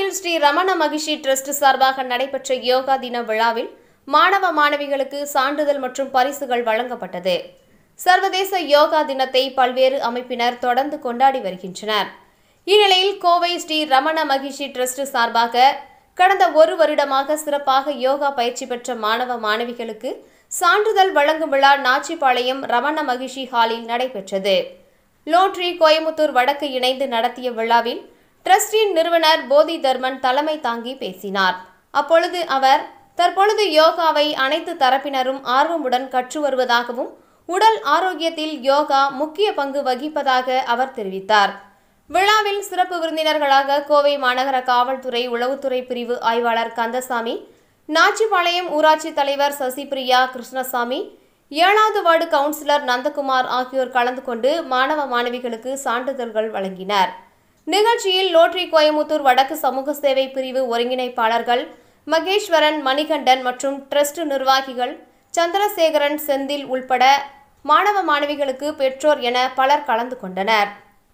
கோவையில் ஸ்ரீ ரமண மகிஷி டிரஸ்ட் சார்பாக நடைபெற்ற யோகா தின விழாவில் மாணவ மாணவிகளுக்கு சான்றிதழ் மற்றும் பரிசுகள் வழங்கப்பட்டது சர்வதேச யோகா தினத்தை பல்வேறு அமைப்பினர் தொடர்ந்து கொண்டாடி வருகின்றனர் இந்நிலையில் கோவை ஸ்ரீ ரமண மகிஷி டிரஸ்ட் சார்பாக கடந்த ஒரு வருடமாக சிறப்பாக யோகா பயிற்சி பெற்ற மாணவ மாணவிகளுக்கு சான்றிதழ் வழங்கும் விழா நாச்சிபாளையம் ரமண மகிஷி ஹாலில் நடைபெற்றது லோட்ரி கோயமுத்தூர் வடக்கு இணைந்து நடத்திய விழாவில் ட்ரஸ்டின் நிறுவனர் போதி தர்மன் தலைமை தாங்கி பேசினார் அப்பொழுது அவர் தற்பொழுது யோகாவை அனைத்து தரப்பினரும் ஆர்வமுடன் கற்று வருவதாகவும் உடல் ஆரோக்கியத்தில் யோகா முக்கிய பங்கு வகிப்பதாக அவர் தெரிவித்தார் விழாவில் சிறப்பு விருந்தினர்களாக கோவை மாநகர காவல்துறை உளவுத்துறை பிரிவு ஆய்வாளர் கந்தசாமி நாச்சிபாளையம் ஊராட்சி தலைவர் சசிபிரியா கிருஷ்ணசாமி ஏழாவது வார்டு கவுன்சிலர் நந்தகுமார் ஆகியோர் கலந்து கொண்டு மாணவ மாணவிகளுக்கு சான்றிதழ்கள் வழங்கினர் நிகழ்ச்சியில் லோட்ரி கோயமுத்தூர் வடக்கு சமூக சேவை பிரிவு ஒருங்கிணைப்பாளர்கள் மகேஸ்வரன் மணிகண்டன் மற்றும் ட்ரஸ்ட் நிர்வாகிகள் சந்திரசேகரன் செந்தில் உள்பட மாணவ மாணவிகளுக்கு பெற்றோர் என பலர் கலந்து கொண்டனர்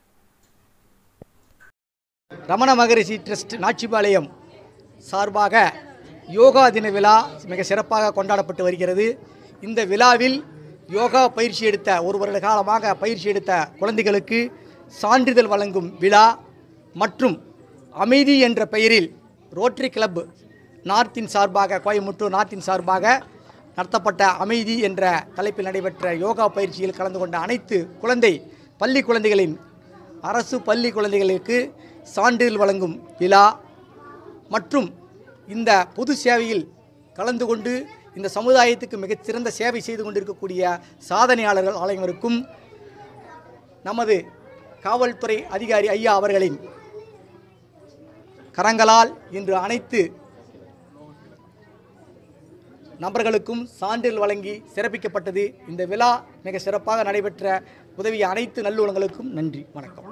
ரமண மகரிஷி ட்ரஸ்ட் நாச்சிபாளையம் சார்பாக யோகா தின விழா மிக சிறப்பாக கொண்டாடப்பட்டு வருகிறது இந்த விழாவில் யோகா பயிற்சி எடுத்த ஒரு வருட காலமாக பயிற்சி எடுத்த குழந்தைகளுக்கு சான்றிதழ் வழங்கும் விழா மற்றும் அமைதி என்ற பெயரில் ரோட்டரி கிளப் நார்த்தின் சார்பாக கோயமுத்தூர் நார்த்தின் சார்பாக நடத்தப்பட்ட அமைதி என்ற தலைப்பில் நடைபெற்ற யோகா பயிற்சியில் கலந்து கொண்ட அனைத்து குழந்தை பள்ளி குழந்தைகளின் அரசு பள்ளி குழந்தைகளுக்கு சான்றிதழ் வழங்கும் விழா மற்றும் இந்த பொது சேவையில் கலந்து கொண்டு இந்த சமுதாயத்துக்கு மிகச்சிறந்த சேவை செய்து கொண்டிருக்கக்கூடிய சாதனையாளர்கள் அனைவருக்கும் நமது காவல்துறை அதிகாரி ஐயா அவர்களின் கரங்களால் இன்று அனைத்து நபர்களுக்கும் சான்றிதழ் வழங்கி சிறப்பிக்கப்பட்டது இந்த விழா மிக சிறப்பாக நடைபெற்ற உதவிய அனைத்து நல்லுள்ளங்களுக்கும் நன்றி வணக்கம்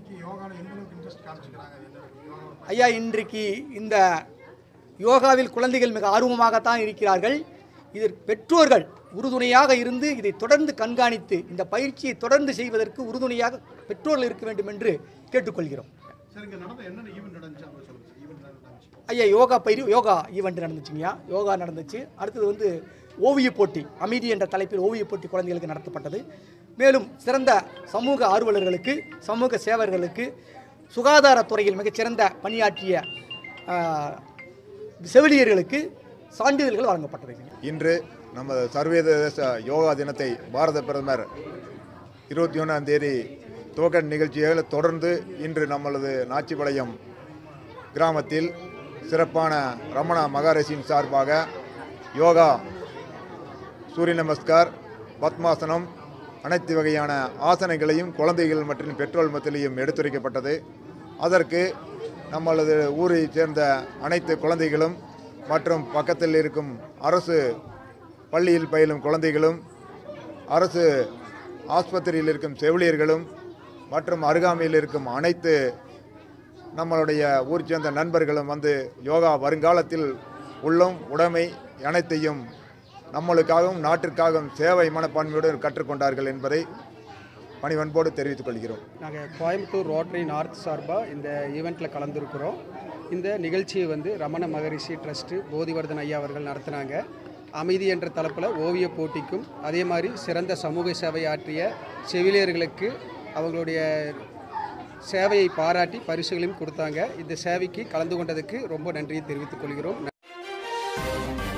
ஐயா இன்றைக்கு இந்த யோகாவில் குழந்தைகள் மிக ஆர்வமாகத்தான் இருக்கிறார்கள் இதில் பெற்றோர்கள் உறுதுணையாக இருந்து இதை தொடர்ந்து கண்காணித்து இந்த பயிற்சியை தொடர்ந்து செய்வதற்கு உறுதுணையாக பெற்றோர்கள் இருக்க வேண்டும் என்று கேட்டுக்கொள்கிறோம் சார் இங்கே நடந்த என்னென்ன ஈவெண்ட் நடந்துச்சு அவங்க சொல்லுங்க சார் ஈவெண்ட் நடந்துச்சு ஐயா யோகா பயிர் யோகா ஈவெண்ட் நடந்துச்சுங்கய்யா யோகா நடந்துச்சு அடுத்தது வந்து ஓவியப் போட்டி அமைதி என்ற தலைப்பில் ஓவியப் போட்டி குழந்தைகளுக்கு நடத்தப்பட்டது மேலும் சிறந்த சமூக ஆர்வலர்களுக்கு சமூக சேவர்களுக்கு சுகாதாரத்துறையில் மிகச்சிறந்த பணியாற்றிய ஆ, செவிலியர்களுக்கு சான்றிதழ்கள் வழங்கப்பட்டது இன்று நமது சர்வதேச யோகா தினத்தை பாரத பிரதமர் இருபத்தி ஒன்றாம் தேதி துவக்க நிகழ்ச்சிகளை தொடர்ந்து இன்று நம்மளது நாச்சிபாளையம் கிராமத்தில் சிறப்பான ரமணா மகாரிஷியின் சார்பாக யோகா சூரிய நமஸ்கார் பத்மாசனம் அனைத்து வகையான ஆசனங்களையும் குழந்தைகள் மற்றும் பெற்றோர் மத்தியிலையும் எடுத்துரைக்கப்பட்டது அதற்கு நம்மளது ஊரைச் சேர்ந்த அனைத்து குழந்தைகளும் மற்றும் பக்கத்தில் இருக்கும் அரசு பள்ளியில் பயிலும் குழந்தைகளும் அரசு ஆஸ்பத்திரியில் இருக்கும் செவிலியர்களும் மற்றும் அருகாமையில் இருக்கும் அனைத்து நம்மளுடைய ஊர் சேர்ந்த நண்பர்களும் வந்து யோகா வருங்காலத்தில் உள்ளம் உடைமை அனைத்தையும் நம்மளுக்காகவும் நாட்டிற்காகவும் சேவை மனப்பான்மையுடன் கற்றுக்கொண்டார்கள் என்பதை பணிவன்போடு தெரிவித்துக் கொள்கிறோம் நாங்கள் கோயம்புத்தூர் ரோட்டரி நார்த் சார்பாக இந்த ஈவெண்ட்டில் கலந்துருக்கிறோம் இந்த நிகழ்ச்சியை வந்து ரமண மகரிஷி ட்ரஸ்ட்டு போதிவர்தன் ஐயா அவர்கள் நடத்தினாங்க அமைதி என்ற தலைப்பில் ஓவிய போட்டிக்கும் அதே மாதிரி சிறந்த சமூக சேவை ஆற்றிய செவிலியர்களுக்கு அவங்களுடைய சேவையை பாராட்டி பரிசுகளையும் கொடுத்தாங்க இந்த சேவைக்கு கலந்து கொண்டதுக்கு ரொம்ப நன்றியை தெரிவித்துக் கொள்கிறோம்